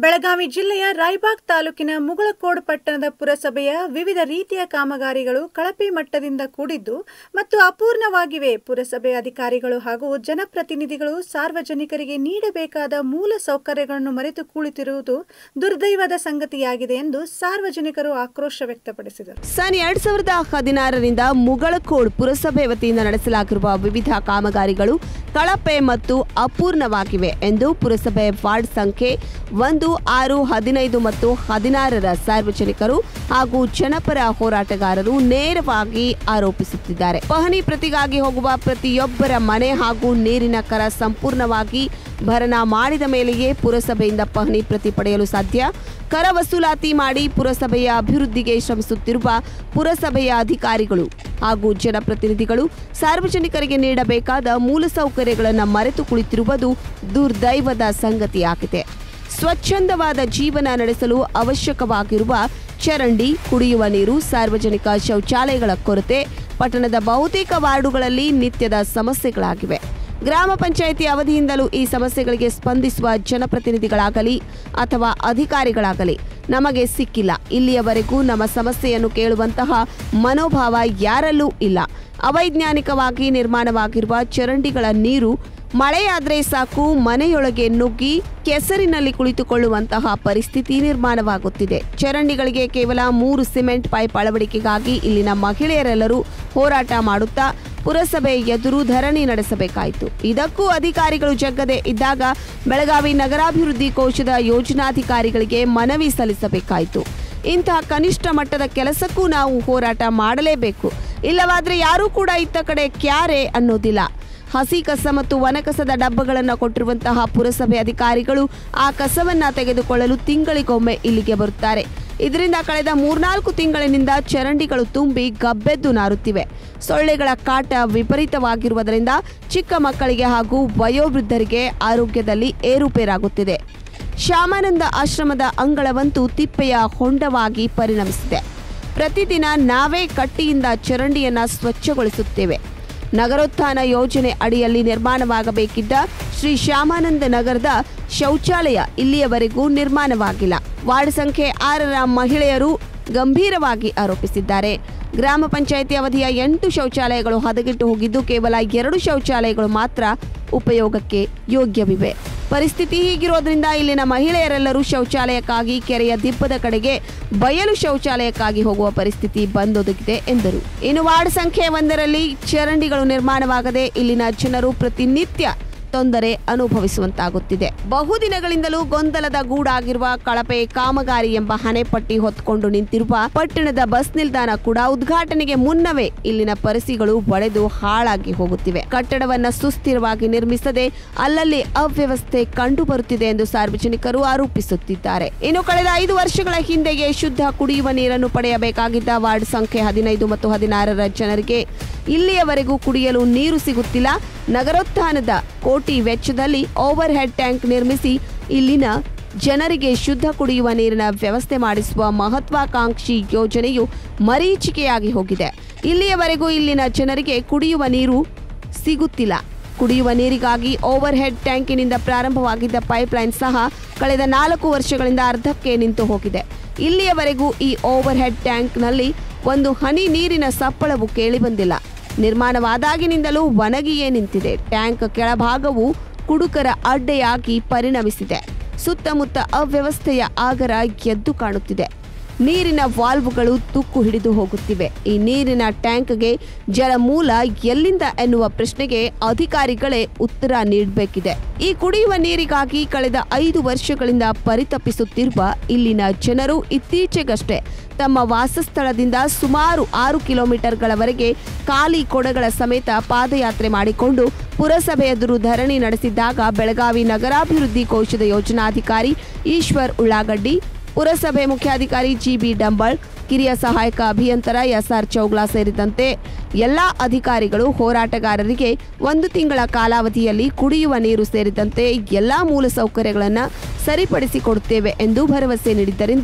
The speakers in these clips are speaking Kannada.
ಬೆಳಗಾವಿ ಜಿಲ್ಲೆಯ ರಾಯಬಾಗ್ ತಾಲೂಕಿನ ಮುಗಳಕೋಡ್ ಪಟ್ಟಣದ ಪುರಸಭೆಯ ವಿವಿಧ ರೀತಿಯ ಕಾಮಗಾರಿಗಳು ಕಳಪೆ ಮಟ್ಟದಿಂದ ಕೂಡಿದ್ದು ಮತ್ತು ಅಪೂರ್ಣವಾಗಿವೆ ಪುರಸಭೆ ಅಧಿಕಾರಿಗಳು ಹಾಗೂ ಜನಪ್ರತಿನಿಧಿಗಳು ಸಾರ್ವಜನಿಕರಿಗೆ ನೀಡಬೇಕಾದ ಮೂಲ ಸೌಕರ್ಯಗಳನ್ನು ಮರೆತು ಕುಳಿತಿರುವುದು ದುರ್ದೈವದ ಸಂಗತಿಯಾಗಿದೆ ಎಂದು ಸಾರ್ವಜನಿಕರು ಆಕ್ರೋಶ ವ್ಯಕ್ತಪಡಿಸಿದರು ಸನ್ ಎರಡ್ ಸಾವಿರದ ಹದಿನಾರರಿಂದ ಮುಗಳಕೋಡ್ ಪುರಸಭೆ ವತಿಯಿಂದ ನಡೆಸಲಾಗಿರುವ ವಿವಿಧ ಕಾಮಗಾರಿಗಳು ಕಳಪೆ ಮತ್ತು ಅಪೂರ್ಣವಾಗಿವೆ ಎಂದು ಪುರಸಭೆ ವಾರ್ಡ್ ಸಂಖ್ಯೆ ಒಂದು ಆರು ಹದಿನೈದು ಮತ್ತು ಹದಿನಾರರ ಸಾರ್ವಜನಿಕರು ಹಾಗೂ ಜನಪರ ಹೋರಾಟಗಾರರು ನೇರವಾಗಿ ಆರೋಪಿಸುತ್ತಿದ್ದಾರೆ ಪಹಣಿ ಪ್ರತಿಗಾಗಿ ಹೋಗುವ ಪ್ರತಿಯೊಬ್ಬರ ಮನೆ ಹಾಗೂ ನೀರಿನ ಕರ ಸಂಪೂರ್ಣವಾಗಿ ಭರಣ ಮಾಡಿದ ಮೇಲೆಯೇ ಪುರಸಭೆಯಿಂದ ಪಹಣಿ ಪ್ರತಿ ಪಡೆಯಲು ಸಾಧ್ಯ ಕರ ವಸೂಲಾತಿ ಮಾಡಿ ಪುರಸಭೆಯ ಅಭಿವೃದ್ಧಿಗೆ ಶ್ರಮಿಸುತ್ತಿರುವ ಪುರಸಭೆಯ ಅಧಿಕಾರಿಗಳು ಹಾಗೂ ಜನಪ್ರತಿನಿಧಿಗಳು ಸಾರ್ವಜನಿಕರಿಗೆ ನೀಡಬೇಕಾದ ಮೂಲಸೌಕರ್ಯಗಳನ್ನು ಮರೆತು ಕುಳಿತಿರುವುದು ದುರ್ದೈವದ ಸಂಗತಿಯಾಗಿದೆ ಸ್ವಚ್ಛಂದವಾದ ಜೀವನ ನಡೆಸಲು ಅವಶ್ಯಕವಾಗಿರುವ ಚರಂಡಿ ಕುಡಿಯುವ ನೀರು ಸಾರ್ವಜನಿಕ ಶೌಚಾಲಯಗಳ ಕೊರತೆ ಪಟ್ಟಣದ ಬಹುತೇಕ ವಾರ್ಡುಗಳಲ್ಲಿ ನಿತ್ಯದ ಸಮಸ್ಯೆಗಳಾಗಿವೆ ಗ್ರಾಮ ಪಂಚಾಯಿತಿ ಅವಧಿಯಿಂದಲೂ ಈ ಸಮಸ್ಯೆಗಳಿಗೆ ಸ್ಪಂದಿಸುವ ಜನಪ್ರತಿನಿಧಿಗಳಾಗಲಿ ಅಥವಾ ಅಧಿಕಾರಿಗಳಾಗಲಿ ನಮಗೆ ಸಿಕ್ಕಿಲ್ಲ ಇಲ್ಲಿಯವರೆಗೂ ನಮ್ಮ ಸಮಸ್ಯೆಯನ್ನು ಕೇಳುವಂತಹ ಮನೋಭಾವ ಯಾರಲ್ಲೂ ಇಲ್ಲ ಅವೈಜ್ಞಾನಿಕವಾಗಿ ನಿರ್ಮಾಣವಾಗಿರುವ ಚರಂಡಿಗಳ ನೀರು ಮಳೆಯಾದ್ರೆ ಸಾಕು ಮನೆಯೊಳಗೆ ನುಗ್ಗಿ ಕೆಸರಿನಲ್ಲಿ ಕುಳಿತುಕೊಳ್ಳುವಂತಹ ಪರಿಸ್ಥಿತಿ ನಿರ್ಮಾಣವಾಗುತ್ತಿದೆ ಚರಂಡಿಗಳಿಗೆ ಕೇವಲ ಮೂರು ಸಿಮೆಂಟ್ ಪೈಪ್ ಅಳವಡಿಕೆಗಾಗಿ ಇಲ್ಲಿನ ಮಹಿಳೆಯರೆಲ್ಲರೂ ಹೋರಾಟ ಮಾಡುತ್ತಾ ಪುರಸಭೆ ಎದುರು ಧರಣಿ ನಡೆಸಬೇಕಾಯಿತು ಇದಕ್ಕೂ ಅಧಿಕಾರಿಗಳು ಜಗ್ಗದೆ ಇದ್ದಾಗ ಬೆಳಗಾವಿ ನಗರಾಭಿವೃದ್ಧಿ ಕೋಶದ ಯೋಜನಾಧಿಕಾರಿಗಳಿಗೆ ಮನವಿ ಸಲ್ಲಿಸಬೇಕಾಯಿತು ಇಂತಹ ಕನಿಷ್ಠ ಮಟ್ಟದ ಕೆಲಸಕ್ಕೂ ನಾವು ಹೋರಾಟ ಮಾಡಲೇಬೇಕು ಇಲ್ಲವಾದ್ರೆ ಯಾರೂ ಕೂಡ ಇತ್ತ ಕಡೆ ಕ್ಯಾರೆ ಅನ್ನೋದಿಲ್ಲ ಹಸಿ ಕಸ ಮತ್ತು ವನಕಸದ ಡಬ್ಬಗಳನ್ನು ಕೊಟ್ಟಿರುವಂತಹ ಪುರಸಭೆ ಅಧಿಕಾರಿಗಳು ಆ ಕಸವನ್ನ ತೆಗೆದುಕೊಳ್ಳಲು ತಿಂಗಳಿಗೊಮ್ಮೆ ಇಲ್ಲಿಗೆ ಬರುತ್ತಾರೆ ಇದರಿಂದ ಕಳೆದ ಮೂರ್ನಾಲ್ಕು ತಿಂಗಳಿನಿಂದ ಚರಂಡಿಗಳು ತುಂಬಿ ಗಬ್ಬೆದ್ದು ನಾರುತ್ತಿವೆ ಸೊಳ್ಳೆಗಳ ಕಾಟ ವಿಪರೀತವಾಗಿರುವುದರಿಂದ ಚಿಕ್ಕ ಮಕ್ಕಳಿಗೆ ಹಾಗೂ ವಯೋವೃದ್ಧರಿಗೆ ಆರೋಗ್ಯದಲ್ಲಿ ಏರುಪೇರಾಗುತ್ತಿದೆ ಶ್ಯಾಮಾನಂದ ಆಶ್ರಮದ ಅಂಗಳವಂತೂ ತಿಪ್ಪೆಯ ಹೊಂಡವಾಗಿ ಪರಿಣಮಿಸಿದೆ ಪ್ರತಿದಿನ ನಾವೇ ಕಟ್ಟಿಯಿಂದ ಚರಂಡಿಯನ್ನ ಸ್ವಚ್ಛಗೊಳಿಸುತ್ತೇವೆ ನಗರೋತ್ಥಾನ ಯೋಜನೆ ಅಡಿಯಲ್ಲಿ ನಿರ್ಮಾಣವಾಗಬೇಕಿದ್ದ ಶ್ರೀ ಶ್ಯಾಮಾನಂದ ನಗರದ ಶೌಚಾಲಯ ಇಲ್ಲಿಯವರೆಗೂ ನಿರ್ಮಾಣವಾಗಿಲ್ಲ ವಾರ್ಡ್ ಸಂಖ್ಯೆ ಆರರ ಮಹಿಳೆಯರು ಗಂಭೀರವಾಗಿ ಆರೋಪಿಸಿದ್ದಾರೆ ಗ್ರಾಮ ಪಂಚಾಯಿತಿ ಅವಧಿಯ ಎಂಟು ಶೌಚಾಲಯಗಳು ಹದಗೆಟ್ಟು ಹೋಗಿದ್ದು ಕೇವಲ ಎರಡು ಶೌಚಾಲಯಗಳು ಮಾತ್ರ ಉಪಯೋಗಕ್ಕೆ ಯೋಗ್ಯವಿವೆ ಪರಿಸ್ಥಿತಿ ಹೀಗಿರೋದ್ರಿಂದ ಇಲ್ಲಿನ ಮಹಿಳೆಯರೆಲ್ಲರೂ ಶೌಚಾಲಯಕ್ಕಾಗಿ ಕೆರೆಯ ದಿಬ್ಬದ ಕಡೆಗೆ ಬಯಲು ಶೌಚಾಲಯಕ್ಕಾಗಿ ಹೋಗುವ ಪರಿಸ್ಥಿತಿ ಬಂದೊದಗಿದೆ ಎಂದರು ಇನ್ನು ವಾರ್ಡ್ ಸಂಖ್ಯೆ ಒಂದರಲ್ಲಿ ಚರಂಡಿಗಳು ನಿರ್ಮಾಣವಾಗದೆ ಇಲ್ಲಿನ ಜನರು ಪ್ರತಿನಿತ್ಯ ತೊಂದರೆ ಅನುಭವಿಸುವಂತಾಗುತ್ತಿದೆ ಬಹುದಿನಗಳಿಂದಲೂ ಗೊಂದಲದ ಗೂಡಾಗಿರುವ ಕಳಪೆ ಕಾಮಗಾರಿ ಎಂಬ ಹಣೆಪಟ್ಟಿ ಹೊತ್ತುಕೊಂಡು ನಿಂತಿರುವ ಪಟ್ಟಣದ ಬಸ್ ನಿಲ್ದಾಣ ಕೂಡ ಉದ್ಘಾಟನೆಗೆ ಮುನ್ನವೇ ಇಲ್ಲಿನ ಪರಿಸ್ಥಿತಿಗಳು ಒಡೆದು ಹಾಳಾಗಿ ಹೋಗುತ್ತಿವೆ ಕಟ್ಟಡವನ್ನ ಸುಸ್ಥಿರವಾಗಿ ನಿರ್ಮಿಸದೆ ಅಲ್ಲಲ್ಲಿ ಅವ್ಯವಸ್ಥೆ ಕಂಡು ಬರುತ್ತಿದೆ ಎಂದು ಸಾರ್ವಜನಿಕರು ಆರೋಪಿಸುತ್ತಿದ್ದಾರೆ ಇನ್ನು ಕಳೆದ ಐದು ವರ್ಷಗಳ ಹಿಂದೆಯೇ ಶುದ್ಧ ಕುಡಿಯುವ ನೀರನ್ನು ಪಡೆಯಬೇಕಾಗಿದ್ದ ವಾರ್ಡ್ ಸಂಖ್ಯೆ ಹದಿನೈದು ಮತ್ತು ಹದಿನಾರರ ಜನರಿಗೆ ಇಲ್ಲಿಯವರೆಗೂ ಕುಡಿಯಲು ನೀರು ಸಿಗುತ್ತಿಲ್ಲ ನಗರೋತ್ಥಾನದ ಕೋಟಿ ವೆಚ್ಚದಲ್ಲಿ ಓವರ್ ಹೆಡ್ ಟ್ಯಾಂಕ್ ನಿರ್ಮಿಸಿ ಇಲ್ಲಿನ ಜನರಿಗೆ ಶುದ್ಧ ಕುಡಿಯುವ ನೀರಿನ ವ್ಯವಸ್ಥೆ ಮಾಡಿಸುವ ಮಹತ್ವಾಕಾಂಕ್ಷಿ ಯೋಜನೆಯು ಮರೀಚಿಕೆಯಾಗಿ ಹೋಗಿದೆ ಇಲ್ಲಿಯವರೆಗೂ ಇಲ್ಲಿನ ಜನರಿಗೆ ಕುಡಿಯುವ ನೀರು ಸಿಗುತ್ತಿಲ್ಲ ಕುಡಿಯುವ ನೀರಿಗಾಗಿ ಓವರ್ ಹೆಡ್ ಟ್ಯಾಂಕಿನಿಂದ ಪ್ರಾರಂಭವಾಗಿದ್ದ ಪೈಪ್ಲೈನ್ ಸಹ ಕಳೆದ ನಾಲ್ಕು ವರ್ಷಗಳಿಂದ ಅರ್ಧಕ್ಕೆ ನಿಂತು ಹೋಗಿದೆ ಇಲ್ಲಿಯವರೆಗೂ ಈ ಓವರ್ ಹೆಡ್ ಟ್ಯಾಂಕ್ನಲ್ಲಿ ಒಂದು ಹನಿ ನೀರಿನ ಸಪ್ಪಳವು ಕೇಳಿಬಂದಿಲ್ಲ ನಿರ್ಮಾಣವಾದಾಗಿನಿಂದಲೂ ಒಣಗಿಯೇ ನಿಂತಿದೆ ಟ್ಯಾಂಕ್ ಕೆಳಭಾಗವು ಕುಡುಕರ ಅಡ್ಡೆಯಾಗಿ ಪರಿಣಮಿಸಿದೆ ಸುತ್ತಮುತ್ತ ಅವ್ಯವಸ್ಥೆಯ ಆಗರ ಎದ್ದು ಕಾಣುತ್ತಿದೆ ನೀರಿನ ವಾಲ್ವ್ಗಳು ತುಕ್ಕು ಹಿಡಿದು ಹೋಗುತ್ತಿವೆ ಈ ನೀರಿನ ಟ್ಯಾಂಕ್ಗೆ ಜಲಮೂಲ ಎಲ್ಲಿಂದ ಎನ್ನುವ ಪ್ರಶ್ನೆಗೆ ಅಧಿಕಾರಿಗಳೇ ಉತ್ತರ ನೀಡಬೇಕಿದೆ ಈ ಕುಡಿಯುವ ನೀರಿಗಾಗಿ ಕಳೆದ ಐದು ವರ್ಷಗಳಿಂದ ಪರಿತಪಿಸುತ್ತಿರುವ ಇಲ್ಲಿನ ಜನರು ಇತ್ತೀಚೆಗಷ್ಟೇ ತಮ್ಮ ವಾಸಸ್ಥಳದಿಂದ ಸುಮಾರು ಆರು ಕಿಲೋಮೀಟರ್ಗಳವರೆಗೆ ಖಾಲಿ ಕೊಡಗಳ ಸಮೇತ ಪಾದಯಾತ್ರೆ ಮಾಡಿಕೊಂಡು ಪುರಸಭೆ ಎದುರು ಧರಣಿ ನಡೆಸಿದ್ದಾಗ ಬೆಳಗಾವಿ ನಗರಾಭಿವೃದ್ಧಿ ಕೋಶದ ಯೋಜನಾಧಿಕಾರಿ ಈಶ್ವರ್ ಉಳ್ಳಾಗಡ್ಡಿ ಪುರಸಭೆ ಮುಖ್ಯಾಧಿಕಾರಿ ಜಿಬಿ ಡಂಬಳ್ ಕಿರಿಯ ಸಹಾಯಕ ಅಭಿಯಂತರ ಎಸ್ಆರ್ ಚೌಗ್ಲಾ ಸೇರಿದಂತೆ ಎಲ್ಲ ಅಧಿಕಾರಿಗಳು ಹೋರಾಟಗಾರರಿಗೆ ಒಂದು ತಿಂಗಳ ಕಾಲಾವಧಿಯಲ್ಲಿ ಕುಡಿಯುವ ನೀರು ಸೇರಿದಂತೆ ಎಲ್ಲ ಮೂಲಸೌಕರ್ಯಗಳನ್ನು ಸರಿಪಡಿಸಿಕೊಡುತ್ತೇವೆ ಎಂದು ಭರವಸೆ ನೀಡಿದ್ದರಿಂದ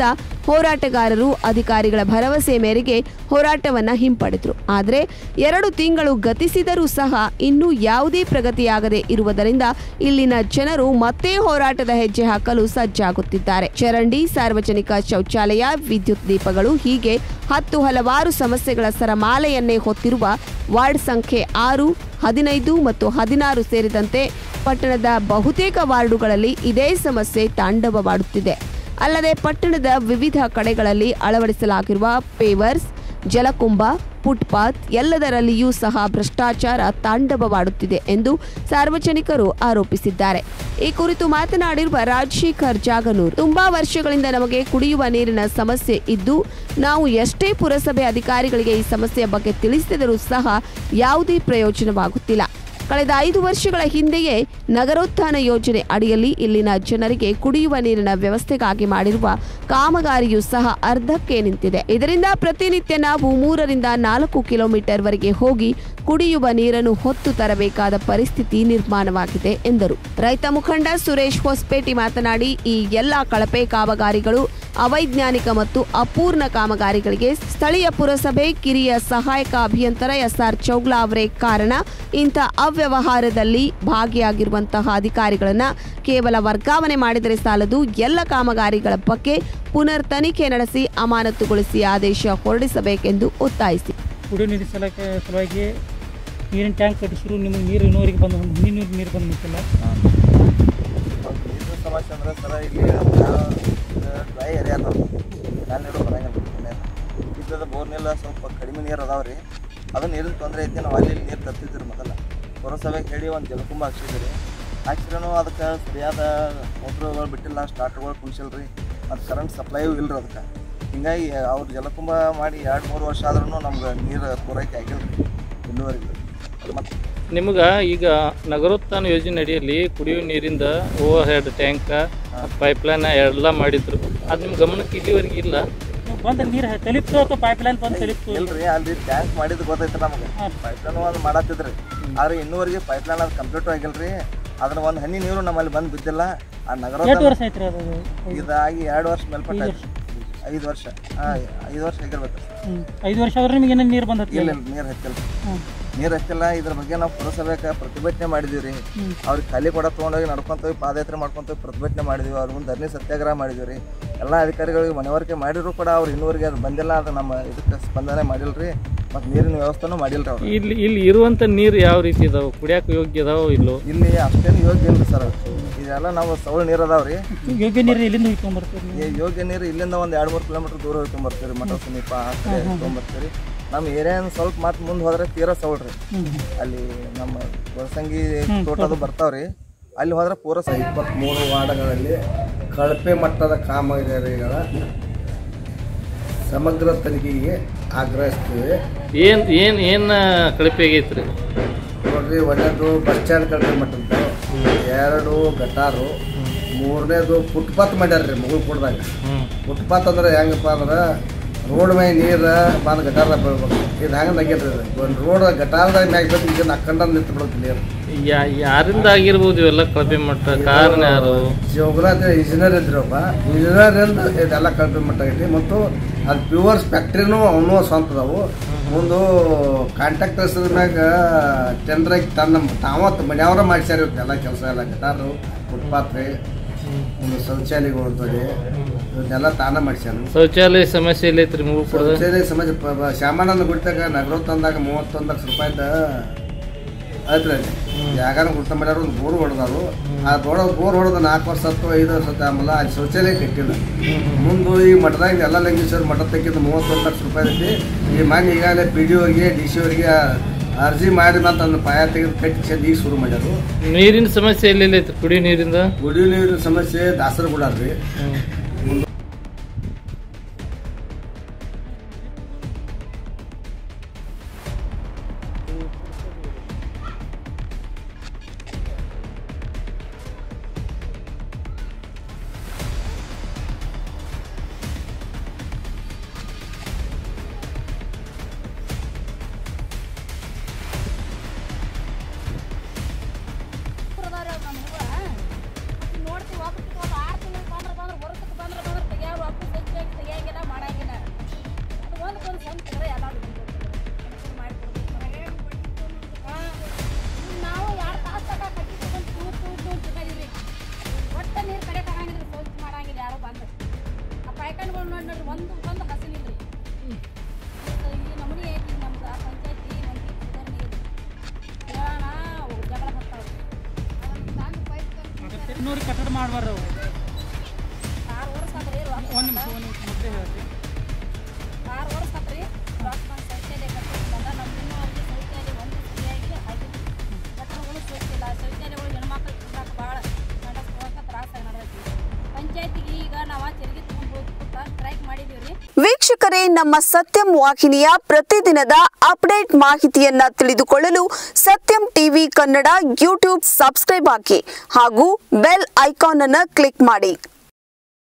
ಹೋರಾಟಗಾರರು ಅಧಿಕಾರಿಗಳ ಭರವಸೆ ಮೇರೆಗೆ ಹೋರಾಟವನ್ನ ಹಿಂಪಡೆದರು ಆದರೆ ಎರಡು ತಿಂಗಳು ಗತಿಸಿದರೂ ಸಹ ಇನ್ನೂ ಯಾವುದೇ ಪ್ರಗತಿಯಾಗದೆ ಇರುವುದರಿಂದ ಇಲ್ಲಿನ ಜನರು ಮತ್ತೆ ಹೋರಾಟದ ಹೆಜ್ಜೆ ಹಾಕಲು ಸಜ್ಜಾಗುತ್ತಿದ್ದಾರೆ ಚರಂಡಿ ಸಾರ್ವಜನಿಕ ಶೌಚಾಲಯ ವಿದ್ಯುತ್ ದೀಪಗಳು ಹೀಗೆ ಹತ್ತು ಹಲವಾರು ಸಮಸ್ಯೆಗಳ ಸರಮಾಲೆಯನ್ನೇ ಹೊತ್ತಿರುವ ವಾರ್ಡ್ ಸಂಖ್ಯೆ ಆರು ಹದಿನೈದು ಮತ್ತು ಹದಿನಾರು ಸೇರಿದಂತೆ ಪಟ್ಟಣದ ಬಹುತೇಕ ವಾರ್ಡುಗಳಲ್ಲಿ ಇದೇ ಸಮಸ್ಯೆ ತಾಂಡವವಾಡುತ್ತಿದೆ ಅಲ್ಲದೆ ಪಟ್ಟಣದ ವಿವಿಧ ಕಡೆಗಳಲ್ಲಿ ಅಳವಡಿಸಲಾಗಿರುವ ಪೇವರ್ಸ್ ಜಲಕುಂಭ ಫುಟ್ಪಾತ್ ಎಲ್ಲದರಲ್ಲಿಯೂ ಸಹ ಭ್ರಷ್ಟಾಚಾರ ತಾಂಡವವಾಡುತ್ತಿದೆ ಎಂದು ಸಾರ್ವಜನಿಕರು ಆರೋಪಿಸಿದ್ದಾರೆ ಈ ಕುರಿತು ಮಾತನಾಡಿರುವ ರಾಜಶೇಖರ್ ಜಾಗನೂರ್ ತುಂಬಾ ವರ್ಷಗಳಿಂದ ನಮಗೆ ಕುಡಿಯುವ ನೀರಿನ ಸಮಸ್ಯೆ ಇದ್ದು ನಾವು ಎಷ್ಟೇ ಪುರಸಭೆ ಅಧಿಕಾರಿಗಳಿಗೆ ಈ ಸಮಸ್ಯೆಯ ಬಗ್ಗೆ ತಿಳಿಸಿದರೂ ಸಹ ಯಾವುದೇ ಪ್ರಯೋಜನವಾಗುತ್ತಿಲ್ಲ ಕಳೆದ ಐದು ವರ್ಷಗಳ ಹಿಂದೆಯೇ ನಗರೋತ್ಥಾನ ಯೋಜನೆ ಅಡಿಯಲ್ಲಿ ಇಲ್ಲಿನ ಜನರಿಗೆ ಕುಡಿಯುವ ನೀರಿನ ವ್ಯವಸ್ಥೆಗಾಗಿ ಮಾಡಿರುವ ಕಾಮಗಾರಿಯೂ ಸಹ ಅರ್ಧಕ್ಕೆ ನಿಂತಿದೆ ಇದರಿಂದ ಪ್ರತಿನಿತ್ಯ ನಾವು ಮೂರರಿಂದ ನಾಲ್ಕು ಕಿಲೋಮೀಟರ್ ವರೆಗೆ ಹೋಗಿ ಕುಡಿಯುವ ನೀರನ್ನು ಹೊತ್ತು ತರಬೇಕಾದ ಪರಿಸ್ಥಿತಿ ನಿರ್ಮಾಣವಾಗಿದೆ ಎಂದರು ರೈತ ಮುಖಂಡ ಸುರೇಶ್ ಹೊಸಪೇಟಿ ಮಾತನಾಡಿ ಈ ಎಲ್ಲ ಕಳಪೆ ಕಾಮಗಾರಿಗಳು ಅವೈಜ್ಞಾನಿಕ ಮತ್ತು ಅಪೂರ್ಣ ಕಾಮಗಾರಿಗಳಿಗೆ ಸ್ಥಳೀಯ ಪುರಸಭೆ ಕಿರಿಯ ಸಹಾಯಕ ಅಭಿಯಂತರ ಎಸ್ಆರ್ ಚೌಗ್ಲಾ ಅವರೇ ಕಾರಣ ಇಂಥ ಅವ್ಯವಹಾರದಲ್ಲಿ ಭಾಗಿಯಾಗಿರುವಂತಹ ಅಧಿಕಾರಿಗಳನ್ನ ಕೇವಲ ವರ್ಗಾವಣೆ ಮಾಡಿದರೆ ಸಾಲದು ಎಲ್ಲ ಕಾಮಗಾರಿಗಳ ಬಗ್ಗೆ ಪುನರ್ ತನಿಖೆ ನಡೆಸಿ ಅಮಾನತುಗೊಳಿಸಿ ಆದೇಶ ಹೊರಡಿಸಬೇಕೆಂದು ಒತ್ತಾಯಿಸಿ ಕುಡಿಯೋ ನೀರಿನ ಸಲಕ್ಕೆ ಸಲುವಾಗಿ ನೀರಿನ ಟ್ಯಾಂಕ್ ಕಟ್ಟಿಸಿರು ನಿಮಗೆ ನೀರು ಇನ್ನೂವರೆಗೆ ಬಂದು ನೀರು ನೀರು ಬಂದು ನಿಂತಿಲ್ಲ ನೀರಿನ ಸಮಸ್ಯೆ ಅಂದ್ರೆ ಸರ ಇಲ್ಲಿ ಡ್ರೈ ಏರಿಯಾ ಅದಾವ ಮ್ಯಾಲೆ ನೀರು ಬರಂಗಿಲ್ಲ ಇದ್ದದ ಬೋರ್ನೆಲ್ಲ ಸ್ವಲ್ಪ ಕಡಿಮೆ ನೀರು ಅದಾವ ರೀ ಅದು ನೀರಿನ ತೊಂದರೆ ಐತಿ ನಾವು ಅಲ್ಲಿ ಇಲ್ಲಿ ನೀರು ತರ್ತಿದ್ರಿ ಮೊದಲ ಪುರಸಭೆಗೆ ಹೇಳಿ ಒಂದು ಜಲಕುಂಭ ಹಾಕ್ಸಿದ್ರಿ ಹಾಕ್ಸಿದ್ರೂ ಅದಕ್ಕೆ ಸರಿಯಾದ ಮೋಟ್ರುಗಳು ಬಿಟ್ಟಿಲ್ಲ ಸ್ಟಾರ್ಟ್ಗಳು ಕುಣಿಸಿಲ್ಲ ರೀ ಮತ್ತು ಕರೆಂಟ್ ಸಪ್ಲೈಯೂ ಇಲ್ಲ ರೀ ಅದಕ್ಕೆ ಹಿಂಗಾಗಿ ಅವ್ರು ಜಲಕುಂಭ ಮಾಡಿ ಎರಡು ಮೂರು ವರ್ಷ ಆದ್ರೂ ನಮ್ಗೆ ನೀರು ಪೂರೈಕೆ ಆಗಿಲ್ಲ ರೀ ಇನ್ನೂವರೆಗೆ ಮತ್ತು ನಿಮ್ಗೆ ಈಗ ನಗರೋತ್ಥಾನ ಯೋಜನೆ ಅಡಿಯಲ್ಲಿ ಕುಡಿಯೋ ನೀರಿಂದ ಓವರ್ ಹೆಡ್ ಟ್ಯಾಂಕ್ ಪೈಪ್ಲೈನ್ ಎಲ್ಲ ಮಾಡಿದ್ರು ಅದು ನಿಮ್ಮ ಗಮನಕ್ಕೆ ಇಲ್ಲಿವರೆಗೆ ಇಲ್ಲ ಬಂದು ನೀರು ತಲುಪ್ತು ಅಥವಾ ಪೈಪ್ ಲೈನ್ ಬಂದು ತಲುಪ್ತು ಇಲ್ರಿ ಅಲ್ಲಿ ಟ್ಯಾಂಕ್ ಮಾಡಿದ್ ಗೊತ್ತೈತೆ ನಮಗೆ ಪೈಪ್ಲೈನ್ ಒಂದು ಮಾಡತ್ತಿದ್ರಿ ಆದ್ರೆ ಇನ್ನೂವರೆಗೆ ಪೈಪ್ಲೈನ್ ಅದು ಕಂಪ್ಲೀಟ್ ಆಗಿಲ್ರಿ ಅದನ್ನ ಒಂದು ಹನಿ ನೀರು ನಮ್ಮಲ್ಲಿ ಬಂದು ಬಿದ್ದಿಲ್ಲ ಆ ನಗರ ಎಷ್ಟು ವರ್ಷ ಐತ್ರಿ ಅದು ಇದಾಗಿ ಎರಡು ವರ್ಷ ಮೇಲ್ಪಟ್ಟ ಐದು ವರ್ಷ ಹಾಂ ಐದು ವರ್ಷ ಆಗಿರ್ಬೇಕು ಹ್ಮ್. ಐದು ವರ್ಷ ಆದ್ರೆ ನಿಮ್ಗೆ ಏನೇನು ನೀರು ಬಂದತಿ ಇಲ್ಲ ಇಲ್ಲ ನೀರು ಹತ್ತಿಲ್ಲ ನೀರು ಹತ್ತಿಲ್ಲ ಇದ್ರ ಬಗ್ಗೆ ನಾವು ಪುರಸಭೆಗೆ ಪ್ರತಿಭಟನೆ ಮಾಡಿದೀವಿ ರೀ ಅವ್ರಿಗೆ ಖಾಲಿ ಕೊಡ ತೊಗೊಂಡೋಗಿ ನಡ್ಕೊಂತ ಹೋಗಿ ಪಾದಯಾತ್ರೆ ಮಾಡ್ಕೊಂತ ಹೋಗಿ ಪ್ರತಿಭಟನೆ ಮಾಡಿದ್ವಿ ಅವ್ರ ಮುಂದೆ ಧರಣಿ ಸತ್ಯಾಗ್ರಹ ಮಾಡಿದ್ವಿ ರೀ ಎಲ್ಲ ಅಧಿಕಾರಿಗಳಿಗೆ ಮನವರಿಕೆ ಮಾಡಿದ್ರು ಕೂಡ ಅವ್ರು ಇನ್ನೂವರೆಗೆ ಅದು ಬಂದಿಲ್ಲ ಅದು ನಮ್ಮ ಇದಕ್ಕೆ ಸ್ಪಂದನೆ ಮಾಡಿಲ್ರಿ ಮತ್ತು ನೀರಿನ ವ್ಯವಸ್ಥೆನೂ ಮಾಡಿಲ್ರಿ ಅವ್ರು ಇಲ್ಲಿ ಇಲ್ಲಿ ಇರುವಂಥ ನೀರು ಯಾವ ರೀತಿ ಇದಾವೆ ಕುಡಿಯೋಕೆ ಯೋಗ್ಯ ಇದಾವೋ ಇಲ್ಲೋ ಇಲ್ಲಿ ಅಷ್ಟೇನು ಯೋಗ್ಯ ಇಲ್ರಿ ಸರ್ ಇದೆಲ್ಲ ನಾವು ಸೌಳು ನೀರು ಅದಾವ್ರಿ ಯೋಗ್ಯ ನೀರು ಎಲ್ಲಿಂದ ಹೋಗ್ಕೊಂಬರ್ತೀರಿ ನೀವು? ಈ ಯೋಗ್ಯ ನೀರು ಇಲ್ಲಿಂದ ಒಂದು ಎರಡು ಮೂರು ಕಿಲೋಮೀಟರ್ ದೂರ ಹೋಗ್ಕೊಂಬರ್ತೀವಿ ಮಠ ಸಮೀಪ ಆ ಕಡೆ ತೊಗೊಂಬರ್ತೀವಿ ನಮ್ಮ ಏರಿಯಾ ಸ್ವಲ್ಪ ಮತ್ತೆ ಮುಂದೆ ಹೋದ್ರೆ ತೀರಾ ಸೌಳ್ರಿ ಅಲ್ಲಿ ನಮ್ಮ ಗೊಳಸಂಗಿ ತೋಟದು ಬರ್ತಾವ್ರಿ ಅಲ್ಲಿ ಹೋದ್ರೆ ಪೂರ ಸ ಇಪ್ಪತ್ತ್ಮೂರು ವಾರ್ಡ್ಗಳಲ್ಲಿ ಕಳಪೆ ಮಟ್ಟದ ಕಾಮಗಾರಿಗಳ ಸಮಗ್ರ ತನಿಖೆಗೆ ಆಗ್ರಹಿಸ್ತೀವಿ ಏನು ಏನು ಏನು ಕಳಪೆ ಆಗೈತ್ರಿ ನೋಡ್ರಿ ಒಂದನೇದು ಬಸ್ ಸ್ಟ್ಯಾಂಡ್ ಕಳಪೆ ಮಟ್ಟದ್ದು ಎರಡು ಗಟಾರು ಮೂರನೇದು ಫುಟ್ಪಾತ್ ಮಾಡ್ಯಾರ್ರಿ ಮಗಳು ಕೊಡ್ದಾಗ ಫುಟ್ಪಾತ್ ಅಂದ್ರೆ ಹೆಂಗಪ್ಪ ಅಂದ್ರೆ ರೋಡ್ ಮ್ಯಾಗ ನೀರು ಬಂದು ಗಟಾರ ಬೀಳ್ಬೇಕು ಇದು ಹೆಂಗೆ ನಗೀರಿ ಒಂದು ರೋಡ್ ಗಟಾರದಾಗ ಮ್ಯಾಗ ಬಿಟ್ಟು ಇದನ್ನ ಅಕ್ಕಂಡ ನಿಂತು ಬಿಡುತ್ತೆ ನೀರು ಯಾ ಯಾರಿಂದ ಆಗಿರ್ಬೋದು ಇವೆಲ್ಲ ಕಳಪೆ ಮಟ್ಟ ಕಾರಣ ಯಾರು ಜೋಗ್ರಾಜ್ ಇಂಜಿನಿಯರ್ ಇದ್ರಪ್ಪ ಇಂಜಿನಿಯರಿಂದ ಇದೆಲ್ಲ ಕಳಪೆ ಮಟ್ಟ ಆಗೈತಿ ಮತ್ತು ಅದು ಪ್ಯೂವರ್ಸ್ ಫ್ಯಾಕ್ಟ್ರಿನೂ ಅವನು ಸ್ವಂತದವು ಮುಂದು ಕಾಂಟ್ರಾಕ್ಟರ್ಸ್ ಮ್ಯಾಗ ಟೆಂಡ್ರಾಗಿ ತನ್ನ ತಾವತ್ತು ಮನೆಯವರ ಮಾಡ್ಸ್ಯಾರ ಇವತ್ತು ಎಲ್ಲ ಕೆಲಸ ಎಲ್ಲ ಗಟಾರು ಫುಟ್ಪಾತ್ ರೀ ಒಂದು ಶೌಚಾಲಯಗಳು ಅಂತೇಳಿ ಇವನ್ನೆಲ್ಲ ತಾನ ಮಾಡ್ಸ್ಯಾನ ಶೌಚಾಲಯ ಸಮಸ್ಯೆ ಎಲ್ಲೈತ್ರಿ ಮೂಗು ಕೊಡದ ಶೌಚಾಲಯ ಸಮಾಜ ಶ್ಯಾಮಾನಂದ ಗುಡಿತಾಗ ನಗರೋತ್ತಂದಾಗ ಮೂವತ್ತೊಂದು ಲಕ್ಷ ರೂಪಾಯಿದ ಐತ್ರಿ ಅಲ್ಲಿ ಯಾಗಾನ ಗುರ್ತ ಮಾಡ್ಯಾರ ಒಂದು ಬೋರ್ ಹೊಡೆದಾರು ಆ ಬೋರ್ ಬೋರ್ ಹೊಡೆದ ನಾಲ್ಕು ವರ್ಷ ಹತ್ತು ಐದು ವರ್ಷ ಹತ್ತು ಆಮೇಲೆ ಅಲ್ಲಿ ಶೌಚಾಲಯ ಕಟ್ಟಿಲ್ಲ ಮುಂದೆ ಈ ಮಠದಾಗ ಎಲ್ಲ ಲಿಂಗೇಶ್ವರ ಮಠ ತೆಗೆದು ಮೂವತ್ತೊಂದು ಲಕ್ಷ ರೂಪಾಯಿ ಐತಿ ಈ ಮನೆ ಈಗಾಗಲೇ ಪಿ ಡಿ ಅವ್ರಿಗೆ ಡಿ ಸಿ ಅವರಿಗೆ ಅರ್ಜಿ ಮಾಡಿ ಮತ್ತೆ ಅದನ್ನ ಪಾಯ ತೆಗೆದು ಕಟ್ಟಿ ಈಗ ಶುರು ಮಾಡ್ಯಾರು ನೀರಿನ ಸಮಸ್ಯೆ ಎಲ್ಲೆಲ್ಲೈತ್ರಿ ಕುಡಿಯೋ ನೀರಿಂದ ಕುಡಿಯೋ ನೀರಿನ ಸಮಸ್ಯೆ ದಾಸರ ಬಿಡಾರ್ರಿ ನೋಡ್ತೀವಿ ಹೋಗ್ಬಿಟ್ಟು ಆರು ತಿಂಗಳು ಬಂದ್ರೆ ಬಂದ್ರೆ ಬರುತ್ತೆ ಅಂತಂದ್ರೆ ಎಲ್ಲ ನಾವು ಎರಡು ತಾಸು ತನಕ ಕಟ್ಟಿ ತಗೊಂಡು ತೂರ್ ತೂರ್ ತೂರ್ ತಿರ್ಗಾಡಿದ್ವಿ ಒಟ್ಟ ನೀರು ಕಡೆ ತಗೊಂಡಿದ್ರು ಸೋಚ್ ಮಾಡಂಗಿಲ್ಲ ಯಾರೋ ಬಂದು ಆ ಪಾಯ್ಕಾನ್ಗಳು ನೋಡಿ ನೋಡ್ರಿ ಒಂದು ಒಂದು ಹಸಿಲಿಲ್ರಿ ಈ ನಮೂನಿ ಐತಿ ನಮ್ದು ಆ ಪಂಚಾಯತಿ ಮಂದಿ ಕುದರ್ ನೀರು ಹೇಳೋಣ ಜಗಳ ಬರ್ತಾವ್ರಿ ನೋಡಿ ಕಟ್ಟಡ ಮಾಡ್ಬಾರ್ದು ಅವು ಆರು ವರ್ಷ ಆತ್ರಿ ಒಂದು ನಿಮಿಷ ಒಂದು ನಿಮಿಷ ಮೊದಲೇ ಹೇಳ್ರಿ ಆರು ವರ್ಷ ಆತ್ರಿ ರಾಕ್ ಬಂದು ಶೌಚಾಲಯ ಕಟ್ಟಿಲ್ಲ ನಮ್ದಿನ್ನೂ ಅಲ್ಲಿ ಶೌಚಾಲಯ ಒಂದು ಸರಿಯಾಗಿ ಆಗಿಲ್ಲ ಕಟ್ಟಡಗಳು ಶೌಚಿಲ್ಲ ಶೌಚಾಲಯಗಳು ಹೆಣ್ಮಕ್ಳು ಕುಂದ್ರಾಕ ಭಾಳ ಗಂಡಸ್ಕೊಳಕ ತ್ರಾಸ ನಡೆದೈತಿ ಪಂಚಾಯತಿಗೆ ಈಗ ನಾವು ತೆರಿಗೆ ತಗೊಂಡು ಕೂತ ಸ್ಟ್ರೈಕ್ ಮಾಡಿದೀವಿ ರೀ ವೀಕ್ಷಕರೇ ನಮ್ಮ ಸತ್ಯಂ ವಾಹಿನಿಯ ಪ್ರತಿದಿನದ ಅಪ್ಡೇಟ್ ಮಾಹಿತಿಯನ್ನ ತಿಳಿದುಕೊಳ್ಳಲು Satyam TV Kannada YouTube subscribe ಹಾಕಿ ಹಾಗೂ ಬೆಲ್ ಐಕಾನ್ ಅನ್ನು ಕ್ಲಿಕ್ ಮಾಡಿ